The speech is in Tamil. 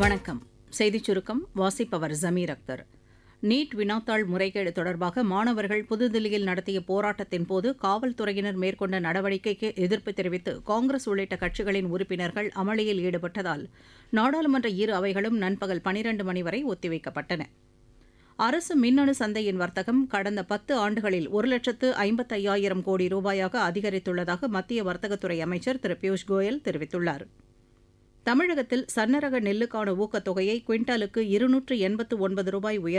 வணக்கம் செய்திச் சுருக்கம் வாசிப்பவர் ஜமீர் அக்தர் நீட் வினாத்தாள் முறைகேடு தொடர்பாக மாணவர்கள் புதுதில்லியில் நடத்திய போராட்டத்தின் போது காவல்துறையினர் மேற்கொண்ட நடவடிக்கைக்கு எதிர்ப்பு தெரிவித்து காங்கிரஸ் உள்ளிட்ட கட்சிகளின் உறுப்பினர்கள் அமளியில் ஈடுபட்டதால் நாடாளுமன்ற இரு அவைகளும் நண்பகல் பனிரண்டு மணி வரை ஒத்திவைக்கப்பட்டன அரசு மின்னணு சந்தையின் வர்த்தகம் கடந்த பத்து ஆண்டுகளில் ஒரு லட்சத்து ஐம்பத்தையாயிரம் கோடி ரூபாயாக அதிகரித்துள்ளதாக மத்திய வர்த்தகத்துறை அமைச்சர் திரு பியூஷ் கோயல் தெரிவித்துள்ளார் தமிழகத்தில் சன்னரக நெல்லுக்கான ஊக்கத்தொகையை குவிண்டாலுக்கு இருநூற்று எண்பத்து ஒன்பது ரூபாய் உயர்